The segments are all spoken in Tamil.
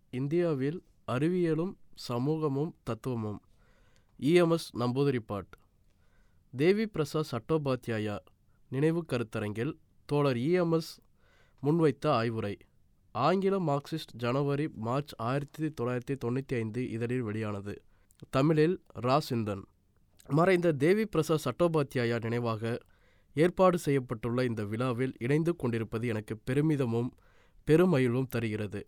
இந்தியாவில் அறிவியலும் சமூகமும் தத்துவமும் இஎம்எஸ் நம்பூதிரிப்பாட் தேவி பிரசாத் சட்டோபாத்யாயா நினைவு கருத்தரங்கில் தோழர் இஎம்எஸ் முன்வைத்த ஆய்வுரை ஆங்கில மார்க்சிஸ்ட் ஜனவரி மார்ச் ஆயிரத்தி தொள்ளாயிரத்தி தொண்ணூற்றி ஐந்து இதழில் வெளியானது தமிழில் ரா சிந்தன் மறைந்த தேவி பிரசாத் சட்டோபாத்யாயா நினைவாக ஏற்பாடு செய்யப்பட்டுள்ள இந்த விழாவில் இணைந்து கொண்டிருப்பது எனக்கு பெருமிதமும் பெருமகிழ்வும் தருகிறது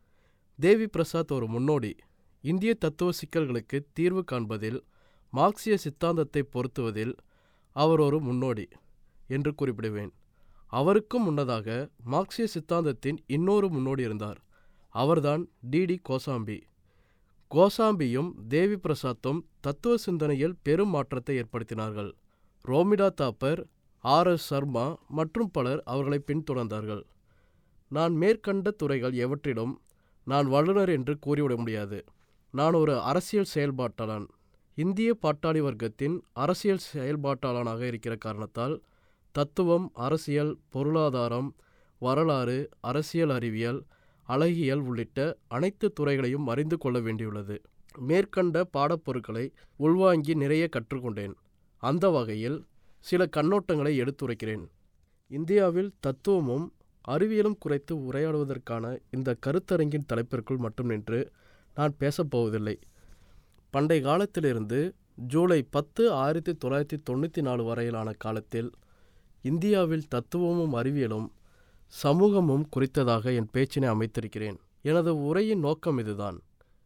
தேவி பிரசாத் ஒரு முன்னோடி இந்திய தத்துவ சிக்கல்களுக்கு தீர்வு காண்பதில் மார்க்சிய சித்தாந்தத்தை பொருத்துவதில் அவர் ஒரு முன்னோடி என்று குறிப்பிடுவேன் அவருக்கும் முன்னதாக மார்க்சிய சித்தாந்தத்தின் இன்னொரு முன்னோடி இருந்தார் அவர்தான் டிடி கோசாம்பி கோசாம்பியும் தேவி பிரசாத்தும் தத்துவ சிந்தனையில் பெரும் மாற்றத்தை ஏற்படுத்தினார்கள் ரோமிடா தாப்பர் ஆர் எஸ் சர்மா மற்றும் பலர் அவர்களை பின்தொடர்ந்தார்கள் நான் மேற்கண்ட துறைகள் எவற்றிலும் நான் வல்லுநர் என்று கூறிவிட முடியாது நான் ஒரு அரசியல் செயல்பாட்டாளன் இந்திய பாட்டாளி வர்க்கத்தின் அரசியல் செயல்பாட்டாளனாக இருக்கிற காரணத்தால் தத்துவம் அரசியல் பொருளாதாரம் வரலாறு அரசியல் அறிவியல் அழகியல் உள்ளிட்ட அனைத்து துறைகளையும் அறிந்து கொள்ள வேண்டியுள்ளது மேற்கண்ட பாடப்பொருட்களை உள்வாங்கி நிறைய கற்றுக்கொண்டேன் அந்த வகையில் சில கண்ணோட்டங்களை எடுத்துரைக்கிறேன் இந்தியாவில் தத்துவமும் அறிவியலும் குறைத்து உரையாடுவதற்கான இந்த கருத்தரங்கின் தலைப்பிற்குள் மட்டும் நின்று நான் பேசப்போவதில்லை பண்டை காலத்திலிருந்து ஜூலை பத்து ஆயிரத்தி தொள்ளாயிரத்தி தொண்ணூற்றி நாலு வரையிலான காலத்தில் இந்தியாவில் தத்துவமும் அறிவியலும் சமூகமும் குறித்ததாக என் பேச்சினை அமைத்திருக்கிறேன் எனது உரையின் நோக்கம் இதுதான்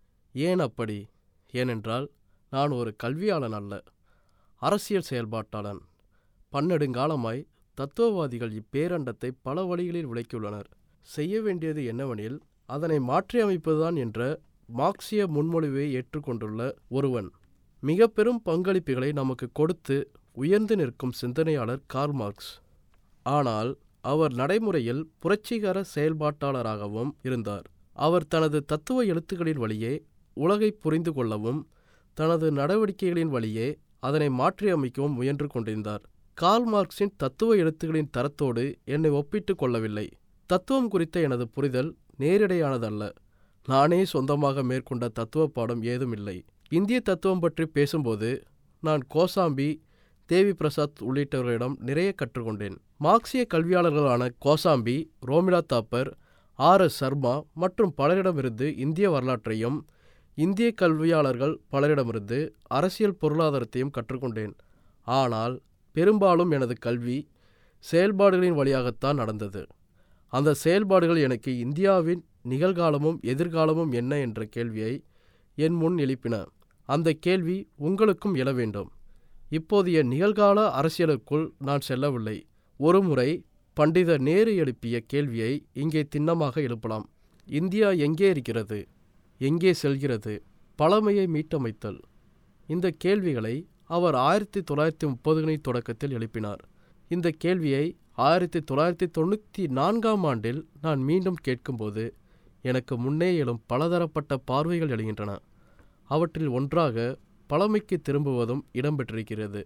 ஏன் அப்படி ஏனென்றால் நான் ஒரு கல்வியாளன் அல்ல அரசியல் செயல்பாட்டாளன் பன்னெடுங்காலமாய் தத்துவவாதிகள் இப்பேரண்டத்தை பல வழிகளில் விளக்கியுள்ளனர் செய்ய வேண்டியது என்னவெனில் அதனை மாற்றி அமைப்பதுதான் என்ற மார்க்சிய முன்மொழிவை ஏற்றுக்கொண்டுள்ள ஒருவன் மிக பெரும் பங்களிப்புகளை நமக்கு கொடுத்து உயர்ந்து நிற்கும் சிந்தனையாளர் கார்ல் மார்க்ஸ் ஆனால் அவர் நடைமுறையில் புரட்சிகர செயல்பாட்டாளராகவும் இருந்தார் அவர் தனது தத்துவ எழுத்துக்களின் வழியே உலகை புரிந்து கொள்ளவும் தனது நடவடிக்கைகளின் வழியே அதனை மாற்றியமைக்கவும் முயன்று கொண்டிருந்தார் கார்ல் மார்க்சின் தத்துவ எழுத்துக்களின் தரத்தோடு என்னை ஒப்பிட்டு கொள்ளவில்லை தத்துவம் குறித்த எனது புரிதல் நேரிடையானதல்ல நானே சொந்தமாக மேற்கொண்ட தத்துவ பாடம் ஏதும் இல்லை இந்திய தத்துவம் பற்றி பேசும்போது நான் கோசாம்பி தேவி பிரசாத் உள்ளிட்டவர்களிடம் நிறைய கற்றுக்கொண்டேன் மார்க்சிய கல்வியாளர்களான கோசாம்பி ரோமிலா தாப்பர் ஆர் எஸ் சர்மா மற்றும் பலரிடமிருந்து இந்திய வரலாற்றையும் இந்திய கல்வியாளர்கள் பலரிடமிருந்து அரசியல் பொருளாதாரத்தையும் கற்றுக்கொண்டேன் ஆனால் பெரும்பாலும் எனது கல்வி செயல்பாடுகளின் வழியாகத்தான் நடந்தது அந்த செயல்பாடுகள் எனக்கு இந்தியாவின் நிகழ்காலமும் எதிர்காலமும் என்ன என்ற கேள்வியை என் முன் எழுப்பின அந்த கேள்வி உங்களுக்கும் எழ வேண்டும் இப்போதைய நிகழ்கால அரசியலுக்குள் நான் செல்லவில்லை ஒருமுறை பண்டித நேரு எழுப்பிய கேள்வியை இங்கே திண்ணமாக எழுப்பலாம் இந்தியா எங்கே இருக்கிறது எங்கே செல்கிறது பழமையை மீட்டமைத்தல் இந்த கேள்விகளை அவர் ஆயிரத்தி தொள்ளாயிரத்தி முப்பதுகளின் தொடக்கத்தில் எழுப்பினார் இந்த கேள்வியை ஆயிரத்தி தொள்ளாயிரத்தி தொண்ணூற்றி நான்காம் ஆண்டில் நான் மீண்டும் கேட்கும்போது எனக்கு முன்னே எழும் பலதரப்பட்ட பார்வைகள் எழுகின்றன அவற்றில் ஒன்றாக பழமைக்கு திரும்புவதும் இடம்பெற்றிருக்கிறது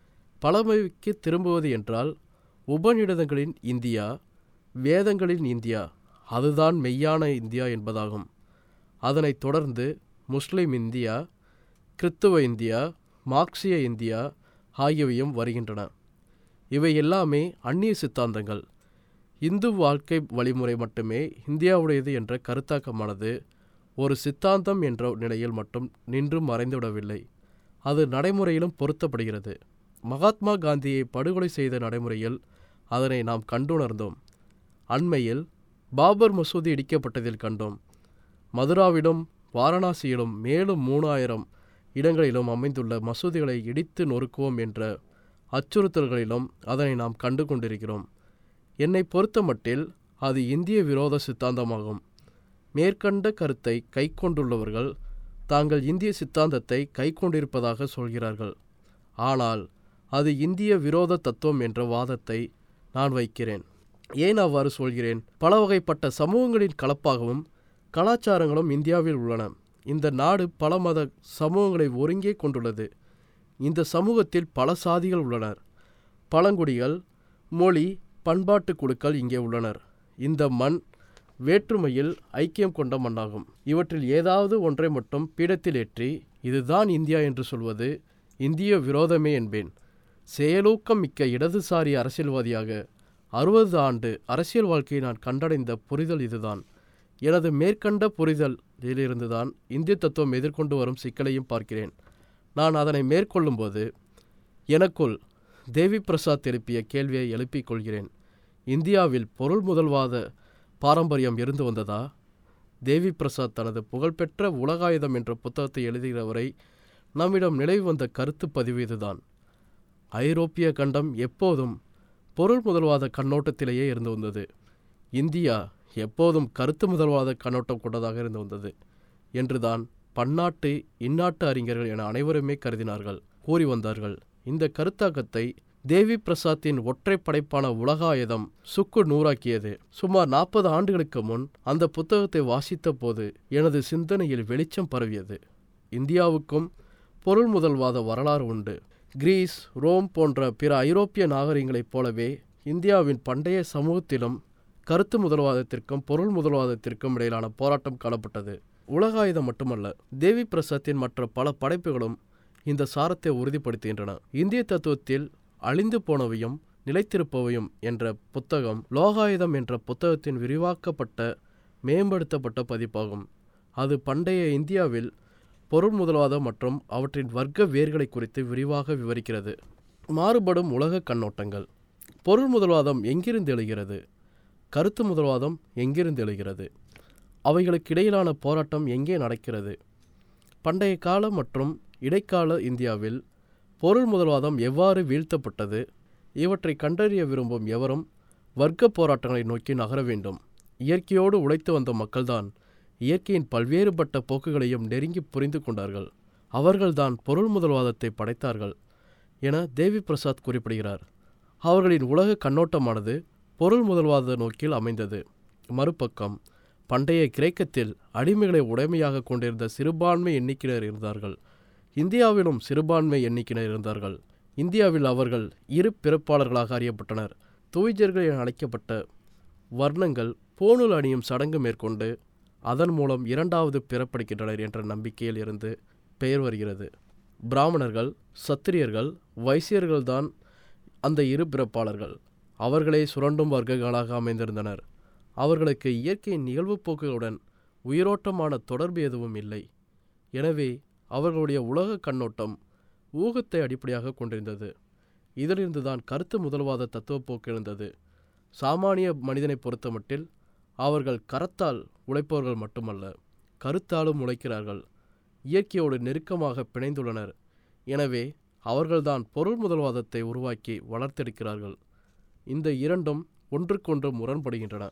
பழமைக்கு திரும்புவது என்றால் உபநிடதங்களின் இந்தியா வேதங்களின் இந்தியா அதுதான் மெய்யான இந்தியா என்பதாகும் அதனைத் தொடர்ந்து முஸ்லிம் இந்தியா கிறித்துவ இந்தியா மார்க்சிய இந்தியா ஆகியவையும் வருகின்றன இவை எல்லாமே அந்நிய சித்தாந்தங்கள் இந்து வாழ்க்கை வழிமுறை மட்டுமே இந்தியாவுடையது என்ற கருத்தாக்கமானது ஒரு சித்தாந்தம் என்ற நிலையில் மட்டும் நின்று மறைந்துவிடவில்லை அது நடைமுறையிலும் பொருத்தப்படுகிறது மகாத்மா காந்தியை படுகொலை செய்த நடைமுறையில் அதனை நாம் கண்டுணர்ந்தோம் அண்மையில் பாபர் மசூதி இடிக்கப்பட்டதில் கண்டோம் மதுராவிலும் வாரணாசியிலும் மேலும் மூணாயிரம் இடங்களிலும் அமைந்துள்ள மசூதிகளை இடித்து நொறுக்குவோம் என்ற அச்சுறுத்தல்களிலும் அதனை நாம் கண்டு கொண்டிருக்கிறோம் என்னை பொறுத்தமட்டில் அது இந்திய விரோத சித்தாந்தமாகும் மேற்கண்ட கருத்தை கை கொண்டுள்ளவர்கள் தாங்கள் இந்திய சித்தாந்தத்தை கை கொண்டிருப்பதாக சொல்கிறார்கள் ஆனால் அது இந்திய விரோத தத்துவம் என்ற வாதத்தை நான் வைக்கிறேன் ஏன் அவ்வாறு சொல்கிறேன் பல வகைப்பட்ட சமூகங்களின் கலப்பாகவும் கலாச்சாரங்களும் இந்தியாவில் உள்ளன இந்த நாடு பல மத சமூகங்களை ஒருங்கே கொண்டுள்ளது இந்த சமூகத்தில் பல சாதிகள் உள்ளனர் பழங்குடிகள் மொழி பண்பாட்டு குழுக்கள் இங்கே உள்ளனர் இந்த மண் வேற்றுமையில் ஐக்கியம் கொண்ட மண்ணாகும் இவற்றில் ஏதாவது ஒன்றை மட்டும் பீடத்தில் ஏற்றி இதுதான் இந்தியா என்று சொல்வது இந்திய விரோதமே என்பேன் செயலூக்கம் மிக்க இடதுசாரி அரசியல்வாதியாக அறுபது ஆண்டு அரசியல் வாழ்க்கையை நான் கண்டடைந்த புரிதல் இதுதான் எனது மேற்கண்ட புரிதலிலிருந்துதான் இந்திய தத்துவம் எதிர்கொண்டு வரும் சிக்கலையும் பார்க்கிறேன் நான் அதனை மேற்கொள்ளும்போது எனக்குள் தேவி பிரசாத் எழுப்பிய கேள்வியை எழுப்பிக் கொள்கிறேன் இந்தியாவில் பொருள் முதல்வாத பாரம்பரியம் இருந்து வந்ததா தேவி பிரசாத் தனது புகழ்பெற்ற உலகாயுதம் என்ற புத்தகத்தை எழுதுகிறவரை நம்மிடம் நிலவி வந்த கருத்து பதிவு இதுதான் ஐரோப்பிய கண்டம் எப்போதும் பொருள் முதல்வாத கண்ணோட்டத்திலேயே இருந்து வந்தது இந்தியா எப்போதும் கருத்து முதல்வாத கண்ணோட்டம் கொண்டதாக இருந்து வந்தது என்றுதான் பன்னாட்டு இந்நாட்டு அறிஞர்கள் என அனைவருமே கருதினார்கள் கூறி வந்தார்கள் இந்த கருத்தாக்கத்தை தேவி பிரசாத்தின் ஒற்றை படைப்பான உலகாயுதம் சுக்கு நூறாக்கியது சுமார் நாற்பது ஆண்டுகளுக்கு முன் அந்த புத்தகத்தை வாசித்த போது எனது சிந்தனையில் வெளிச்சம் பரவியது இந்தியாவுக்கும் பொருள் முதல்வாத வரலாறு உண்டு கிரீஸ் ரோம் போன்ற பிற ஐரோப்பிய நாகரிகங்களைப் போலவே இந்தியாவின் பண்டைய சமூகத்திலும் கருத்து முதல்வாதத்திற்கும் பொருள் முதல்வாதத்திற்கும் இடையிலான போராட்டம் காணப்பட்டது உலகாயுதம் மட்டுமல்ல தேவி பிரசாத்தின் மற்ற பல படைப்புகளும் இந்த சாரத்தை உறுதிப்படுத்துகின்றன இந்திய தத்துவத்தில் அழிந்து போனவையும் நிலைத்திருப்பவையும் என்ற புத்தகம் லோகாயுதம் என்ற புத்தகத்தின் விரிவாக்கப்பட்ட மேம்படுத்தப்பட்ட பதிப்பாகும் அது பண்டைய இந்தியாவில் பொருள் முதல்வாதம் மற்றும் அவற்றின் வர்க்க வேர்களை குறித்து விரிவாக விவரிக்கிறது மாறுபடும் உலக கண்ணோட்டங்கள் பொருள் முதல்வாதம் எங்கிருந்து எழுகிறது கருத்து முதல்வாதம் எங்கிருந்து எழுகிறது அவைகளுக்கு இடையிலான போராட்டம் எங்கே நடக்கிறது பண்டைய கால மற்றும் இடைக்கால இந்தியாவில் பொருள் முதல்வாதம் எவ்வாறு வீழ்த்தப்பட்டது இவற்றை கண்டறிய விரும்பும் எவரும் வர்க்க போராட்டங்களை நோக்கி நகர வேண்டும் இயற்கையோடு உழைத்து வந்த மக்கள்தான் இயற்கையின் பல்வேறுபட்ட போக்குகளையும் நெருங்கி புரிந்து கொண்டார்கள் அவர்கள்தான் பொருள் முதல்வாதத்தை படைத்தார்கள் என தேவி பிரசாத் குறிப்பிடுகிறார் அவர்களின் உலக கண்ணோட்டமானது பொருள் முதல்வாத நோக்கில் அமைந்தது மறுபக்கம் பண்டைய கிரேக்கத்தில் அடிமைகளை உடைமையாக கொண்டிருந்த சிறுபான்மை எண்ணிக்கையினர் இருந்தார்கள் இந்தியாவிலும் சிறுபான்மை எண்ணிக்கையினர் இருந்தார்கள் இந்தியாவில் அவர்கள் இரு பிறப்பாளர்களாக அறியப்பட்டனர் தூய்ஜர்கள் என அழைக்கப்பட்ட வர்ணங்கள் பூணூல் அணியும் சடங்கு மேற்கொண்டு அதன் மூலம் இரண்டாவது பிறப்படுகின்றனர் என்ற நம்பிக்கையில் இருந்து பெயர் வருகிறது பிராமணர்கள் சத்திரியர்கள் வைசியர்கள்தான் அந்த இரு பிறப்பாளர்கள் அவர்களே சுரண்டும் வர்க்கங்களாக அமைந்திருந்தனர் அவர்களுக்கு இயற்கையின் நிகழ்வு போக்குகளுடன் உயிரோட்டமான தொடர்பு எதுவும் இல்லை எனவே அவர்களுடைய உலக கண்ணோட்டம் ஊகத்தை அடிப்படையாக கொண்டிருந்தது இதிலிருந்துதான் கருத்து முதல்வாத தத்துவ போக்கு எழுந்தது சாமானிய மனிதனை பொறுத்தமட்டில் அவர்கள் கரத்தால் உழைப்பவர்கள் மட்டுமல்ல கருத்தாலும் உழைக்கிறார்கள் இயற்கையோடு நெருக்கமாக பிணைந்துள்ளனர் எனவே அவர்கள்தான் பொருள் முதல்வாதத்தை உருவாக்கி வளர்த்தெடுக்கிறார்கள் இந்த இரண்டும் ஒன்றுக்கொன்று முரண்படுகின்றன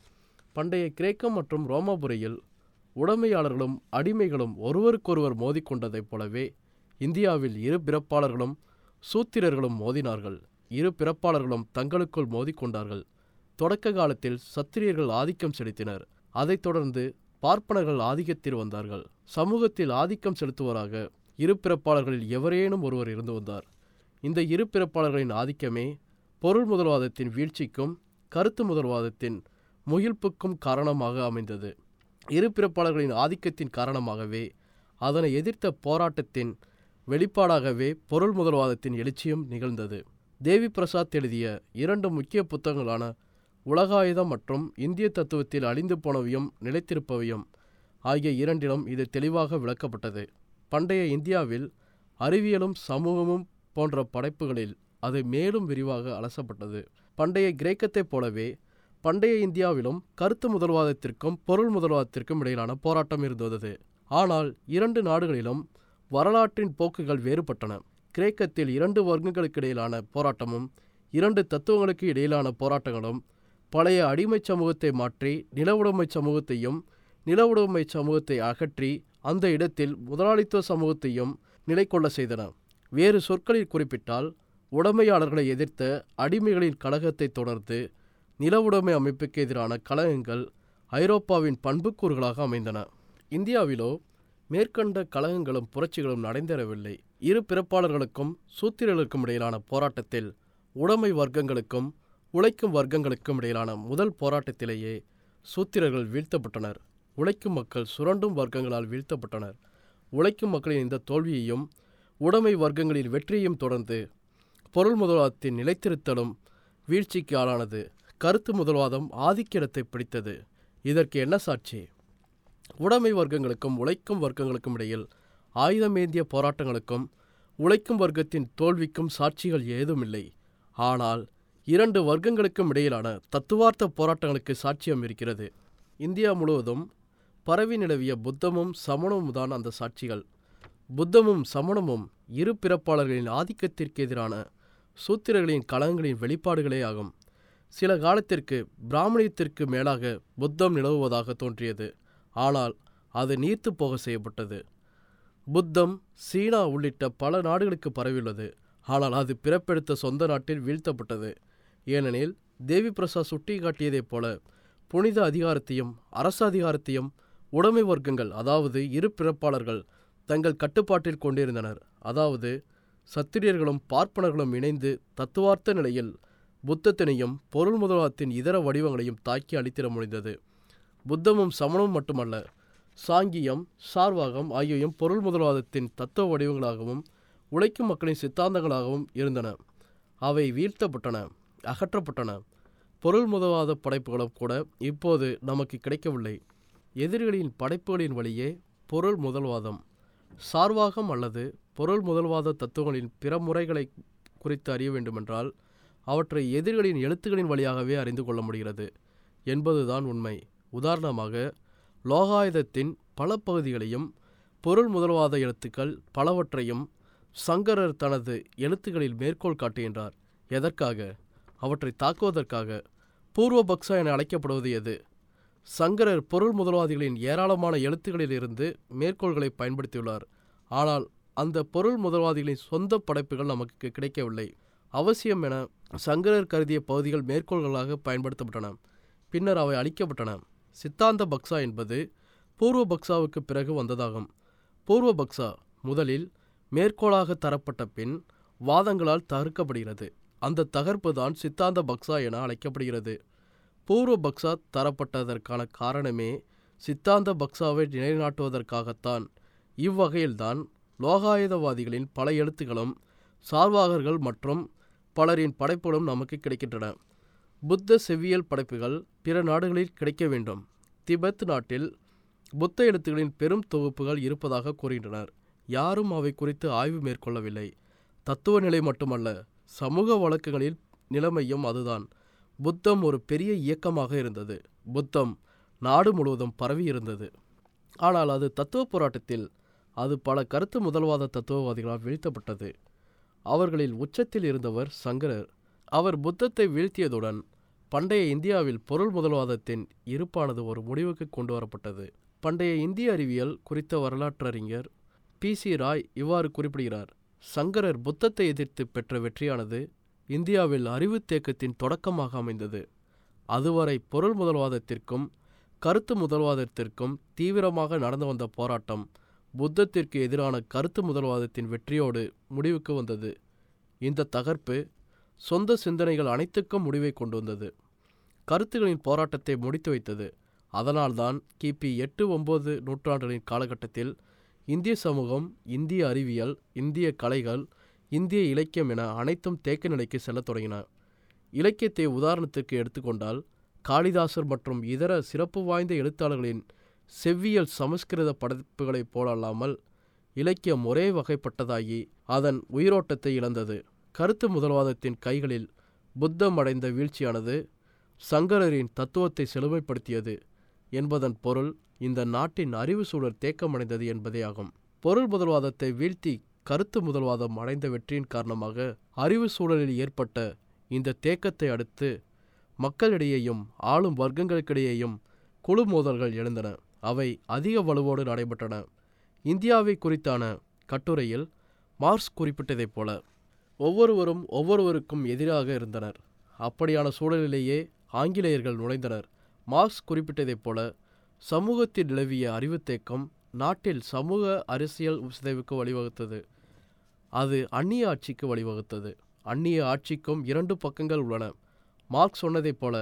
பண்டைய கிரேக்கம் மற்றும் ரோமாபுரியில் உடைமையாளர்களும் அடிமைகளும் ஒருவருக்கொருவர் மோதிக்கொண்டதைப் போலவே இந்தியாவில் இரு பிறப்பாளர்களும் சூத்திரர்களும் மோதினார்கள் இரு பிறப்பாளர்களும் தங்களுக்குள் மோதிக்கொண்டார்கள் தொடக்க காலத்தில் சத்திரியர்கள் ஆதிக்கம் செலுத்தினர் அதைத் தொடர்ந்து பார்ப்பனர்கள் ஆதிக்கத்தில் வந்தார்கள் சமூகத்தில் ஆதிக்கம் செலுத்துவராக இரு பிறப்பாளர்களில் எவரேனும் ஒருவர் இருந்து வந்தார் இந்த இரு பிறப்பாளர்களின் ஆதிக்கமே பொருள் முதல்வாதத்தின் வீழ்ச்சிக்கும் கருத்து முதல்வாதத்தின் முகிழ்ப்புக்கும் காரணமாக அமைந்தது இரு பிறப்பாளர்களின் ஆதிக்கத்தின் காரணமாகவே அதனை எதிர்த்த போராட்டத்தின் வெளிப்பாடாகவே பொருள் முதல்வாதத்தின் எழுச்சியும் நிகழ்ந்தது தேவி பிரசாத் எழுதிய இரண்டு முக்கிய புத்தகங்களான உலகாயுதம் மற்றும் இந்திய தத்துவத்தில் அழிந்து போனவையும் நிலைத்திருப்பவையும் ஆகிய இரண்டிலும் இது தெளிவாக விளக்கப்பட்டது பண்டைய இந்தியாவில் அறிவியலும் சமூகமும் போன்ற படைப்புகளில் அது மேலும் விரிவாக அலசப்பட்டது பண்டைய கிரேக்கத்தைப் போலவே பண்டைய இந்தியாவிலும் கருத்து முதல்வாதத்திற்கும் பொருள் முதல்வாதத்திற்கும் இடையிலான போராட்டம் இருந்து வந்தது ஆனால் இரண்டு நாடுகளிலும் வரலாற்றின் போக்குகள் வேறுபட்டன கிரேக்கத்தில் இரண்டு வர்க்கங்களுக்கு இடையிலான போராட்டமும் இரண்டு தத்துவங்களுக்கு இடையிலான போராட்டங்களும் பழைய அடிமை சமூகத்தை மாற்றி நிலவுடைமை சமூகத்தையும் நிலவுடைமை சமூகத்தை அகற்றி அந்த இடத்தில் முதலாளித்துவ சமூகத்தையும் நிலை கொள்ள செய்தன வேறு சொற்களில் குறிப்பிட்டால் உடைமையாளர்களை எதிர்த்த அடிமைகளின் கழகத்தை தொடர்ந்து நிலவுடைமை அமைப்புக்கு எதிரான கழகங்கள் ஐரோப்பாவின் பண்புக்கூறுகளாக அமைந்தன இந்தியாவிலோ மேற்கண்ட கழகங்களும் புரட்சிகளும் நடந்தேறவில்லை இரு பிறப்பாளர்களுக்கும் சூத்திரர்களுக்கும் இடையிலான போராட்டத்தில் உடைமை வர்க்கங்களுக்கும் உழைக்கும் வர்க்கங்களுக்கும் இடையிலான முதல் போராட்டத்திலேயே சூத்திரர்கள் வீழ்த்தப்பட்டனர் உழைக்கும் மக்கள் சுரண்டும் வர்க்கங்களால் வீழ்த்தப்பட்டனர் உழைக்கும் மக்களின் இந்த தோல்வியையும் உடைமை வர்க்கங்களின் வெற்றியையும் தொடர்ந்து பொருள் முதல்வாதத்தின் நிலைத்திருத்தலும் வீழ்ச்சிக்கு ஆளானது கருத்து முதல்வாதம் ஆதிக்க இடத்தை பிடித்தது இதற்கு என்ன சாட்சி உடைமை வர்க்கங்களுக்கும் உழைக்கும் வர்க்கங்களுக்கும் இடையில் ஆயுதமேந்திய போராட்டங்களுக்கும் உழைக்கும் வர்க்கத்தின் தோல்விக்கும் சாட்சிகள் ஏதுமில்லை ஆனால் இரண்டு வர்க்கங்களுக்கும் இடையிலான தத்துவார்த்த போராட்டங்களுக்கு சாட்சியம் இருக்கிறது இந்தியா முழுவதும் பரவி நிலவிய புத்தமும் சமணமும் தான் அந்த சாட்சிகள் புத்தமும் சமணமும் இரு பிறப்பாளர்களின் ஆதிக்கத்திற்கு எதிரான சூத்திரர்களின் கலகங்களின் வெளிப்பாடுகளே ஆகும் சில காலத்திற்கு பிராமணியத்திற்கு மேலாக புத்தம் நிலவுவதாக தோன்றியது ஆனால் அது நீர்த்து போக செய்யப்பட்டது புத்தம் சீனா உள்ளிட்ட பல நாடுகளுக்கு பரவியுள்ளது ஆனால் அது பிறப்பெடுத்த சொந்த நாட்டில் வீழ்த்தப்பட்டது ஏனெனில் தேவி பிரசாத் சுட்டி காட்டியதைப் போல புனித அதிகாரத்தையும் அரசு அதிகாரத்தையும் உடைமை வர்க்கங்கள் அதாவது இரு பிறப்பாளர்கள் தங்கள் கட்டுப்பாட்டில் கொண்டிருந்தனர் அதாவது சத்திரியர்களும் பார்ப்பனர்களும் இணைந்து தத்துவார்த்த நிலையில் புத்தத்தினையும் பொருள் முதல்வாதத்தின் இதர வடிவங்களையும் தாக்கி அளித்திட முடிந்தது புத்தமும் சமணமும் மட்டுமல்ல சாங்கியம் சார்வாகம் ஆகியவையும் பொருள் முதல்வாதத்தின் தத்துவ வடிவங்களாகவும் உழைக்கும் மக்களின் சித்தாந்தங்களாகவும் இருந்தன அவை வீழ்த்தப்பட்டன அகற்றப்பட்டன பொருள் முதல்வாத படைப்புகளும் கூட இப்போது நமக்கு கிடைக்கவில்லை எதிரிகளின் படைப்புகளின் வழியே பொருள் முதல்வாதம் சார்வாகம் அல்லது பொருள் முதல்வாத தத்துவங்களின் பிற முறைகளை குறித்து அறிய வேண்டுமென்றால் அவற்றை எதிரிகளின் எழுத்துக்களின் வழியாகவே அறிந்து கொள்ள முடிகிறது என்பதுதான் உண்மை உதாரணமாக லோகாயுதத்தின் பல பகுதிகளையும் பொருள் முதல்வாத எழுத்துக்கள் பலவற்றையும் சங்கரர் தனது எழுத்துக்களில் மேற்கோள் காட்டுகின்றார் எதற்காக அவற்றை தாக்குவதற்காக பூர்வபக்ஷா என அழைக்கப்படுவது எது சங்கரர் பொருள் முதல்வாதிகளின் ஏராளமான எழுத்துக்களிலிருந்து மேற்கோள்களை பயன்படுத்தியுள்ளார் ஆனால் அந்த பொருள் முதல்வாதிகளின் சொந்த படைப்புகள் நமக்கு கிடைக்கவில்லை அவசியம் என சங்கரர் கருதிய பகுதிகள் மேற்கோள்களாக பயன்படுத்தப்பட்டன பின்னர் அவை அளிக்கப்பட்டன சித்தாந்த பக்சா என்பது பூர்வ பக்சாவுக்கு பிறகு வந்ததாகும் பூர்வ பக்சா முதலில் மேற்கோளாக தரப்பட்ட பின் வாதங்களால் தகர்க்கப்படுகிறது அந்த தகர்ப்பு தான் சித்தாந்த பக்சா என அழைக்கப்படுகிறது பூர்வ பக்சா தரப்பட்டதற்கான காரணமே சித்தாந்த பக்சாவை நிலைநாட்டுவதற்காகத்தான் இவ்வகையில்தான் லோகாயுதவாதிகளின் பல எழுத்துக்களும் சார்வாகர்கள் மற்றும் பலரின் படைப்புகளும் நமக்கு கிடைக்கின்றன புத்த செவ்வியல் படைப்புகள் பிற நாடுகளில் கிடைக்க வேண்டும் திபெத் நாட்டில் புத்த எழுத்துக்களின் பெரும் தொகுப்புகள் இருப்பதாக கூறுகின்றனர் யாரும் அவை குறித்து ஆய்வு மேற்கொள்ளவில்லை தத்துவ நிலை மட்டுமல்ல சமூக வழக்குகளில் நிலைமையும் அதுதான் புத்தம் ஒரு பெரிய இயக்கமாக இருந்தது புத்தம் நாடு முழுவதும் பரவி இருந்தது ஆனால் அது தத்துவ போராட்டத்தில் அது பல கருத்து முதல்வாத தத்துவவாதிகளால் வீழ்த்தப்பட்டது அவர்களில் உச்சத்தில் இருந்தவர் சங்கரர் அவர் புத்தத்தை வீழ்த்தியதுடன் பண்டைய இந்தியாவில் பொருள் முதல்வாதத்தின் இருப்பானது ஒரு முடிவுக்கு கொண்டு வரப்பட்டது பண்டைய இந்திய அறிவியல் குறித்த வரலாற்றறிஞர் பி சி ராய் இவ்வாறு குறிப்பிடுகிறார் சங்கரர் புத்தத்தை எதிர்த்து பெற்ற வெற்றியானது இந்தியாவில் அறிவு தேக்கத்தின் தொடக்கமாக அமைந்தது அதுவரை பொருள் முதல்வாதத்திற்கும் கருத்து முதல்வாதத்திற்கும் தீவிரமாக நடந்து வந்த போராட்டம் புத்தத்திற்கு எதிரான கருத்து முதல்வாதத்தின் வெற்றியோடு முடிவுக்கு வந்தது இந்த தகர்ப்பு சொந்த சிந்தனைகள் அனைத்துக்கும் முடிவை கொண்டு வந்தது கருத்துகளின் போராட்டத்தை முடித்து வைத்தது அதனால்தான் கிபி எட்டு ஒன்பது நூற்றாண்டுகளின் காலகட்டத்தில் இந்திய சமூகம் இந்திய அறிவியல் இந்திய கலைகள் இந்திய இலக்கியம் என அனைத்தும் தேக்க நிலைக்கு செல்லத் தொடங்கின இலக்கியத்தை உதாரணத்திற்கு எடுத்துக்கொண்டால் காளிதாசர் மற்றும் இதர சிறப்பு வாய்ந்த எழுத்தாளர்களின் செவ்வியல் சமஸ்கிருத படைப்புகளைப் போலல்லாமல் இலக்கியம் ஒரே வகைப்பட்டதாகி அதன் உயிரோட்டத்தை இழந்தது கருத்து முதல்வாதத்தின் கைகளில் புத்தம் அடைந்த வீழ்ச்சியானது சங்கரரின் தத்துவத்தை செழுமைப்படுத்தியது என்பதன் பொருள் இந்த நாட்டின் அறிவு சூழல் தேக்கமடைந்தது என்பதே ஆகும் பொருள் முதல்வாதத்தை வீழ்த்தி கருத்து முதல்வாதம் அடைந்த வெற்றியின் காரணமாக அறிவு சூழலில் ஏற்பட்ட இந்த தேக்கத்தை அடுத்து மக்களிடையேயும் ஆளும் வர்க்கங்களுக்கிடையேயும் குழு மோதல்கள் எழுந்தன அவை அதிக வலுவோடு நடைபெற்றன இந்தியாவை குறித்தான கட்டுரையில் மார்க்ஸ் குறிப்பிட்டதைப் போல ஒவ்வொருவரும் ஒவ்வொருவருக்கும் எதிராக இருந்தனர் அப்படியான சூழலிலேயே ஆங்கிலேயர்கள் நுழைந்தனர் மார்க்ஸ் குறிப்பிட்டதைப் போல சமூகத்தில் நிலவிய அறிவுத்தேக்கம் நாட்டில் சமூக அரசியல் சிதைவுக்கு வழிவகுத்தது அது அந்நிய ஆட்சிக்கு வழிவகுத்தது அந்நிய ஆட்சிக்கும் இரண்டு பக்கங்கள் உள்ளன மார்க்ஸ் சொன்னதைப் போல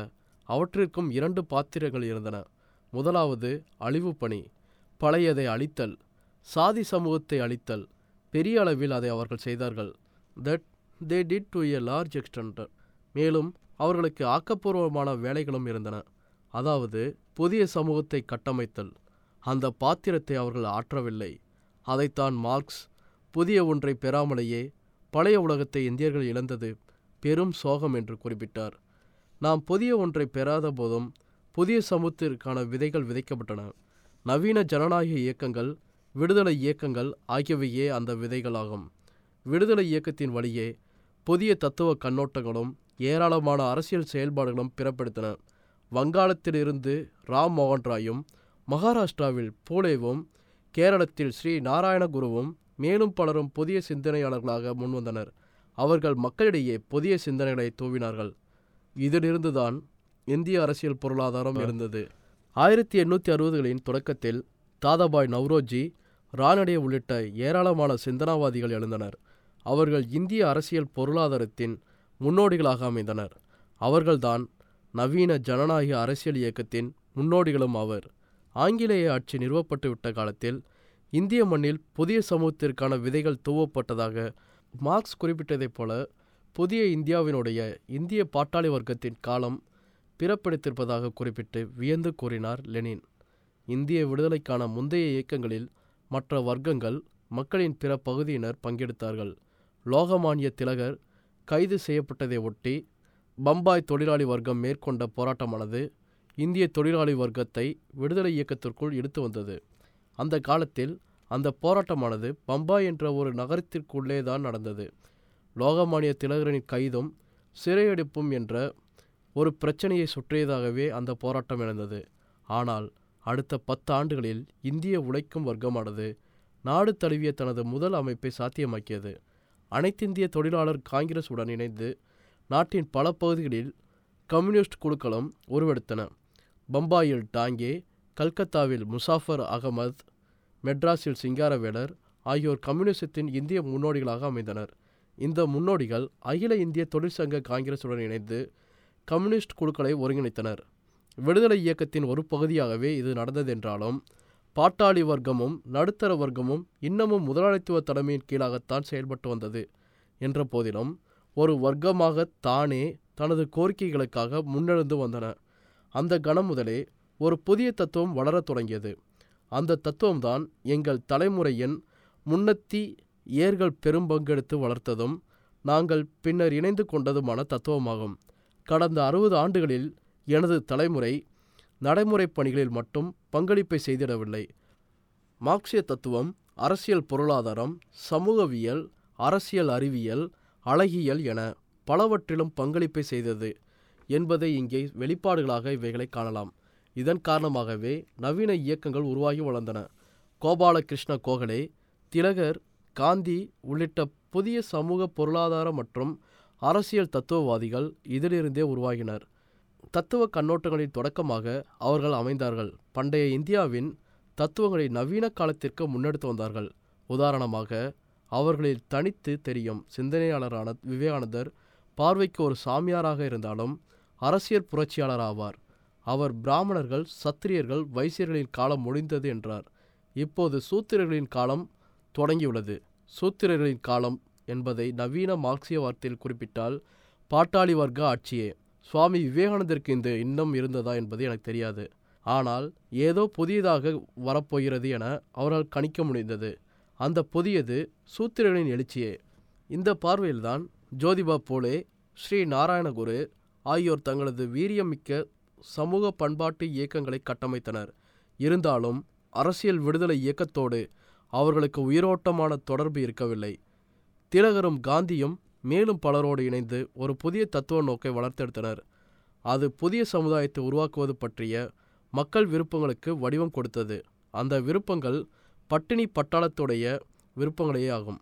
அவற்றிற்கும் இரண்டு பாத்திரங்கள் இருந்தன முதலாவது அழிவு பணி பழையதை அழித்தல் சாதி சமூகத்தை அழித்தல் பெரிய அளவில் அதை அவர்கள் செய்தார்கள் that they did to a large extent மேலும் அவர்களுக்கு ஆக்கப்பூர்வமான வேலைகளும் இருந்தன அதாவது புதிய சமூகத்தை கட்டமைத்தல் அந்த பாத்திரத்தை அவர்கள் ஆற்றவில்லை அதைத்தான் மார்க்ஸ் புதிய ஒன்றை பெறாமலேயே பழைய உலகத்தை இந்தியர்கள் இழந்தது பெரும் சோகம் என்று குறிப்பிட்டார் நாம் புதிய ஒன்றை பெறாத போதும் புதிய சமூகத்திற்கான விதைகள் விதைக்கப்பட்டன நவீன ஜனநாயக இயக்கங்கள் விடுதலை இயக்கங்கள் ஆகியவையே அந்த விதைகளாகும் விடுதலை இயக்கத்தின் வழியே புதிய தத்துவ கண்ணோட்டங்களும் ஏராளமான அரசியல் செயல்பாடுகளும் பிறப்பெடுத்தன வங்காளத்திலிருந்து ராம் மோகன் ராயும் மகாராஷ்டிராவில் பூலேவும் கேரளத்தில் ஸ்ரீ நாராயணகுருவும் மேலும் பலரும் புதிய சிந்தனையாளர்களாக முன்வந்தனர் அவர்கள் மக்களிடையே புதிய சிந்தனைகளை தூவினார்கள் இதிலிருந்துதான் இந்திய அரசியல் பொருளாதாரம் இருந்தது ஆயிரத்தி எண்ணூற்றி அறுபதுகளின் தொடக்கத்தில் தாதாபாய் நவ்ரோஜி ராணடே உள்ளிட்ட ஏராளமான சிந்தனாவாதிகள் எழுந்தனர் அவர்கள் இந்திய அரசியல் பொருளாதாரத்தின் முன்னோடிகளாக அமைந்தனர் அவர்கள்தான் நவீன ஜனநாயக அரசியல் இயக்கத்தின் முன்னோடிகளும் ஆவர் ஆங்கிலேய ஆட்சி நிறுவப்பட்டு விட்ட காலத்தில் இந்திய மண்ணில் புதிய சமூகத்திற்கான விதைகள் தூவப்பட்டதாக மார்க்ஸ் குறிப்பிட்டதைப் போல புதிய இந்தியாவினுடைய இந்திய பாட்டாளி வர்க்கத்தின் காலம் பிறப்பெடுத்திருப்பதாக குறிப்பிட்டு வியந்து கூறினார் லெனின் இந்திய விடுதலைக்கான முந்தைய இயக்கங்களில் மற்ற வர்க்கங்கள் மக்களின் பிற பகுதியினர் பங்கெடுத்தார்கள் லோகமானிய திலகர் கைது செய்யப்பட்டதை ஒட்டி பம்பாய் தொழிலாளி வர்க்கம் மேற்கொண்ட போராட்டமானது இந்திய தொழிலாளி வர்க்கத்தை விடுதலை இயக்கத்திற்குள் இழுத்து வந்தது அந்த காலத்தில் அந்த போராட்டமானது பம்பாய் என்ற ஒரு நகரத்திற்குள்ளே தான் நடந்தது லோகமானிய திலகரின் கைதும் சிறையெடுப்பும் என்ற ஒரு பிரச்சனையை சுற்றியதாகவே அந்த போராட்டம் எழுந்தது ஆனால் அடுத்த பத்து ஆண்டுகளில் இந்திய உழைக்கும் வர்க்கமானது நாடு தழுவிய தனது முதல் அமைப்பை சாத்தியமாக்கியது அனைத்திந்திய தொழிலாளர் காங்கிரஸ் உடன் இணைந்து நாட்டின் பல பகுதிகளில் கம்யூனிஸ்ட் குழுக்களும் உருவெடுத்தன பம்பாயில் டாங்கே கல்கத்தாவில் முசாஃபர் அகமது மெட்ராஸில் சிங்காரவேலர் ஆகியோர் கம்யூனிசத்தின் இந்திய முன்னோடிகளாக அமைந்தனர் இந்த முன்னோடிகள் அகில இந்திய தொழிற்சங்க காங்கிரசுடன் இணைந்து கம்யூனிஸ்ட் குழுக்களை ஒருங்கிணைத்தனர் விடுதலை இயக்கத்தின் ஒரு பகுதியாகவே இது நடந்ததென்றாலும் பாட்டாளி வர்க்கமும் நடுத்தர வர்க்கமும் இன்னமும் முதலாளித்துவ தலைமையின் கீழாகத்தான் செயல்பட்டு வந்தது என்ற போதிலும் ஒரு வர்க்கமாக தானே தனது கோரிக்கைகளுக்காக முன்னெழுந்து வந்தன அந்த கணம் முதலே ஒரு புதிய தத்துவம் வளரத் தொடங்கியது அந்த தத்துவம்தான் எங்கள் தலைமுறையின் முன்னத்தி ஏர்கள் பெரும் பங்கெடுத்து வளர்த்ததும் நாங்கள் பின்னர் இணைந்து கொண்டதுமான தத்துவமாகும் கடந்த அறுபது ஆண்டுகளில் எனது தலைமுறை நடைமுறை பணிகளில் மட்டும் பங்களிப்பை செய்திடவில்லை மார்க்சிய தத்துவம் அரசியல் பொருளாதாரம் சமூகவியல் அரசியல் அறிவியல் அழகியல் என பலவற்றிலும் பங்களிப்பை செய்தது என்பதை இங்கே வெளிப்பாடுகளாக இவைகளை காணலாம் இதன் காரணமாகவே நவீன இயக்கங்கள் உருவாகி வளர்ந்தன கோபாலகிருஷ்ண கோகலே திலகர் காந்தி உள்ளிட்ட புதிய சமூக பொருளாதார மற்றும் அரசியல் தத்துவவாதிகள் இதிலிருந்தே உருவாகினர் தத்துவ கண்ணோட்டங்களின் தொடக்கமாக அவர்கள் அமைந்தார்கள் பண்டைய இந்தியாவின் தத்துவங்களை நவீன காலத்திற்கு முன்னெடுத்து வந்தார்கள் உதாரணமாக அவர்களில் தனித்து தெரியும் சிந்தனையாளரான விவேகானந்தர் பார்வைக்கு ஒரு சாமியாராக இருந்தாலும் அரசியல் புரட்சியாளர் ஆவார் அவர் பிராமணர்கள் சத்திரியர்கள் வைசியர்களின் காலம் முடிந்தது என்றார் இப்போது சூத்திரர்களின் காலம் தொடங்கியுள்ளது சூத்திரர்களின் காலம் என்பதை நவீன மார்க்சிய வார்த்தையில் குறிப்பிட்டால் பாட்டாளி வர்க்க ஆட்சியே சுவாமி விவேகானந்தருக்கு இந்த இன்னும் இருந்ததா என்பது எனக்கு தெரியாது ஆனால் ஏதோ புதியதாக வரப்போகிறது என அவரால் கணிக்க முடிந்தது அந்த புதியது சூத்திரர்களின் எழுச்சியே இந்த பார்வையில்தான் ஜோதிபா போலே ஸ்ரீ நாராயணகுரு ஆகியோர் தங்களது வீரியமிக்க சமூக பண்பாட்டு இயக்கங்களை கட்டமைத்தனர் இருந்தாலும் அரசியல் விடுதலை இயக்கத்தோடு அவர்களுக்கு உயிரோட்டமான தொடர்பு இருக்கவில்லை திலகரும் காந்தியும் மேலும் பலரோடு இணைந்து ஒரு புதிய தத்துவ நோக்கை வளர்த்தெடுத்தனர் அது புதிய சமுதாயத்தை உருவாக்குவது பற்றிய மக்கள் விருப்பங்களுக்கு வடிவம் கொடுத்தது அந்த விருப்பங்கள் பட்டினி பட்டாளத்துடைய விருப்பங்களே ஆகும்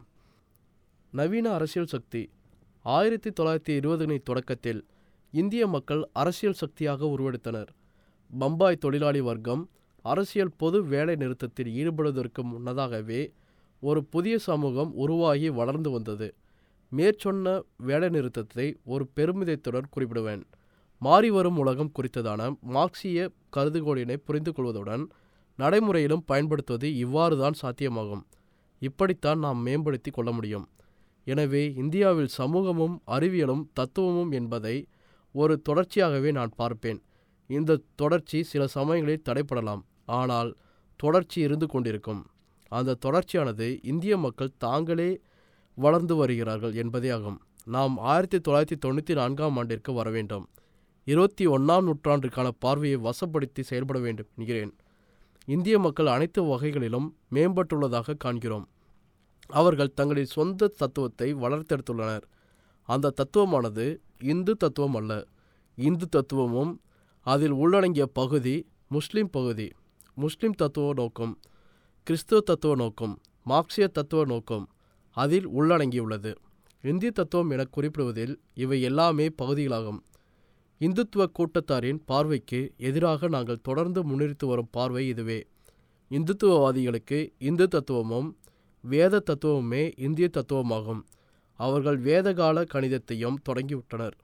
நவீன அரசியல் சக்தி ஆயிரத்தி தொள்ளாயிரத்தி இருபதுகளின் தொடக்கத்தில் இந்திய மக்கள் அரசியல் சக்தியாக உருவெடுத்தனர் பம்பாய் தொழிலாளி வர்க்கம் அரசியல் பொது வேலை நிறுத்தத்தில் ஈடுபடுவதற்கு முன்னதாகவே ஒரு புதிய சமூகம் உருவாகி வளர்ந்து வந்தது மேற்சொன்ன வேலை நிறுத்தத்தை ஒரு பெருமிதத்துடன் குறிப்பிடுவேன் மாறிவரும் உலகம் குறித்ததான மார்க்சிய கருதுகோளினை புரிந்து கொள்வதுடன் நடைமுறையிலும் பயன்படுத்துவது இவ்வாறு தான் சாத்தியமாகும் இப்படித்தான் நாம் மேம்படுத்தி கொள்ள முடியும் எனவே இந்தியாவில் சமூகமும் அறிவியலும் தத்துவமும் என்பதை ஒரு தொடர்ச்சியாகவே நான் பார்ப்பேன் இந்த தொடர்ச்சி சில சமயங்களில் தடைப்படலாம் ஆனால் தொடர்ச்சி இருந்து கொண்டிருக்கும் அந்த தொடர்ச்சியானது இந்திய மக்கள் தாங்களே வளர்ந்து வருகிறார்கள் என்பதே ஆகும் நாம் ஆயிரத்தி தொள்ளாயிரத்தி தொண்ணூற்றி நான்காம் ஆண்டிற்கு வர வேண்டும் இருபத்தி ஒன்றாம் நூற்றாண்டுக்கான பார்வையை வசப்படுத்தி செயல்பட வேண்டும் என்கிறேன் இந்திய மக்கள் அனைத்து வகைகளிலும் மேம்பட்டுள்ளதாக காண்கிறோம் அவர்கள் தங்களின் சொந்த தத்துவத்தை வளர்த்தெடுத்துள்ளனர் அந்த தத்துவமானது இந்து தத்துவம் அல்ல இந்து தத்துவமும் அதில் உள்ளடங்கிய பகுதி முஸ்லிம் பகுதி முஸ்லிம் தத்துவ நோக்கம் கிறிஸ்துவ தத்துவ நோக்கம் மார்க்சிய தத்துவ நோக்கம் அதில் உள்ளடங்கியுள்ளது இந்திய தத்துவம் என குறிப்பிடுவதில் இவை எல்லாமே பகுதிகளாகும் இந்துத்துவ கூட்டத்தாரின் பார்வைக்கு எதிராக நாங்கள் தொடர்ந்து முன்னிறுத்து வரும் பார்வை இதுவே இந்துத்துவவாதிகளுக்கு இந்து தத்துவமும் வேத தத்துவமுமே இந்திய தத்துவமாகும் அவர்கள் வேதகால கணிதத்தையும் தொடங்கிவிட்டனர்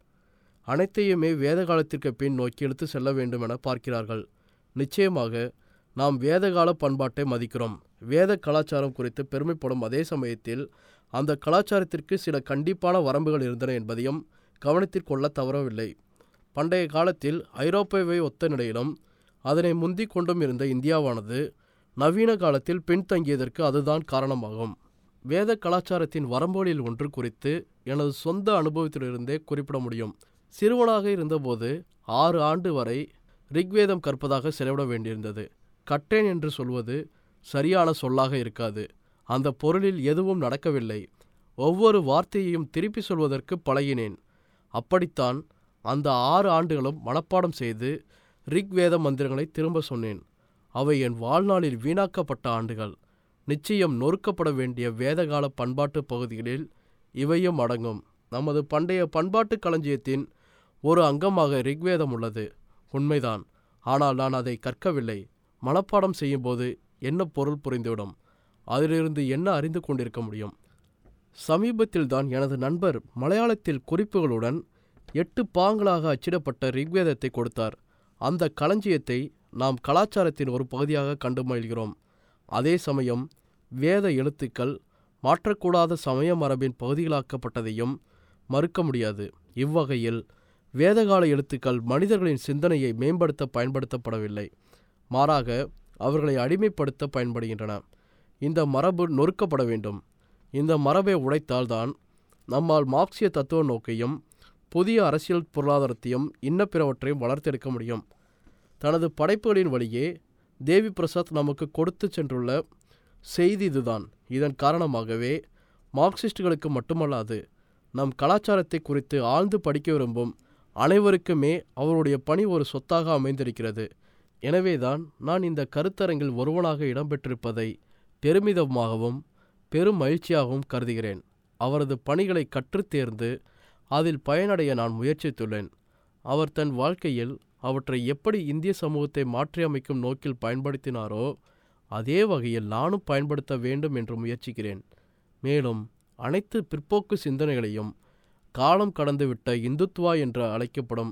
அனைத்தையுமே வேத காலத்திற்கு பின் நோக்கி எடுத்து செல்ல வேண்டும் என பார்க்கிறார்கள் நிச்சயமாக நாம் வேதகால பண்பாட்டை மதிக்கிறோம் வேத கலாச்சாரம் குறித்து பெருமைப்படும் அதே சமயத்தில் அந்த கலாச்சாரத்திற்கு சில கண்டிப்பான வரம்புகள் இருந்தன என்பதையும் கவனத்தில் கொள்ள தவறவில்லை பண்டைய காலத்தில் ஐரோப்பாவை ஒத்த நிலையிலும் அதனை முந்திக் கொண்டும் இருந்த இந்தியாவானது நவீன காலத்தில் பின்தங்கியதற்கு அதுதான் காரணமாகும் வேத கலாச்சாரத்தின் வரம்புகளில் ஒன்று குறித்து எனது சொந்த அனுபவத்திலிருந்தே குறிப்பிட முடியும் சிறுவனாக இருந்தபோது ஆறு ஆண்டு வரை ரிக்வேதம் கற்பதாக செலவிட வேண்டியிருந்தது கட்டேன் என்று சொல்வது சரியான சொல்லாக இருக்காது அந்த பொருளில் எதுவும் நடக்கவில்லை ஒவ்வொரு வார்த்தையையும் திருப்பி சொல்வதற்கு பழகினேன் அப்படித்தான் அந்த ஆறு ஆண்டுகளும் மனப்பாடம் செய்து ரிக்வேத மந்திரங்களை திரும்ப சொன்னேன் அவை என் வாழ்நாளில் வீணாக்கப்பட்ட ஆண்டுகள் நிச்சயம் நொறுக்கப்பட வேண்டிய வேதகால பண்பாட்டு பகுதிகளில் இவையும் அடங்கும் நமது பண்டைய பண்பாட்டு களஞ்சியத்தின் ஒரு அங்கமாக ரிக்வேதம் உள்ளது உண்மைதான் ஆனால் நான் அதை கற்கவில்லை மனப்பாடம் செய்யும்போது என்ன பொருள் புரிந்துவிடும் அதிலிருந்து என்ன அறிந்து கொண்டிருக்க முடியும் சமீபத்தில்தான் எனது நண்பர் மலையாளத்தில் குறிப்புகளுடன் எட்டு பாங்களாக அச்சிடப்பட்ட ரிக்வேதத்தை கொடுத்தார் அந்த களஞ்சியத்தை நாம் கலாச்சாரத்தின் ஒரு பகுதியாக கண்டு மகிழ்கிறோம் அதே சமயம் வேத எழுத்துக்கள் மாற்றக்கூடாத சமய மரபின் பகுதிகளாக்கப்பட்டதையும் மறுக்க முடியாது இவ்வகையில் வேதகால எழுத்துக்கள் மனிதர்களின் சிந்தனையை மேம்படுத்த பயன்படுத்தப்படவில்லை மாறாக அவர்களை அடிமைப்படுத்த பயன்படுகின்றன இந்த மரபு நொறுக்கப்பட வேண்டும் இந்த மரபை உடைத்தால்தான் நம்மால் மார்க்சிய தத்துவ நோக்கையும் புதிய அரசியல் பொருளாதாரத்தையும் இன்ன பிறவற்றையும் வளர்த்தெடுக்க முடியும் தனது படைப்புகளின் வழியே தேவி பிரசாத் நமக்கு கொடுத்து சென்றுள்ள செய்தி இதுதான் இதன் காரணமாகவே மார்க்சிஸ்டுகளுக்கு மட்டுமல்லாது நம் கலாச்சாரத்தை குறித்து ஆழ்ந்து படிக்க விரும்பும் அனைவருக்குமே அவருடைய பணி ஒரு சொத்தாக அமைந்திருக்கிறது எனவேதான் நான் இந்த கருத்தரங்கில் ஒருவனாக இடம்பெற்றிருப்பதை பெருமிதமாகவும் பெரும் மகிழ்ச்சியாகவும் கருதுகிறேன் அவரது பணிகளை கற்றுத் தேர்ந்து அதில் பயனடைய நான் முயற்சித்துள்ளேன் அவர் தன் வாழ்க்கையில் அவற்றை எப்படி இந்திய சமூகத்தை மாற்றியமைக்கும் நோக்கில் பயன்படுத்தினாரோ அதே வகையில் நானும் பயன்படுத்த வேண்டும் என்று முயற்சிக்கிறேன் மேலும் அனைத்து பிற்போக்கு சிந்தனைகளையும் காலம் கடந்துவிட்ட இந்துத்துவா என்று அழைக்கப்படும்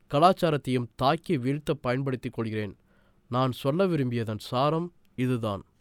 கலாச்சாரத்தையும் தாக்கி வீழ்த்த பயன்படுத்திக் கொள்கிறேன் நான் சொல்ல விரும்பியதன் சாரம் இதுதான்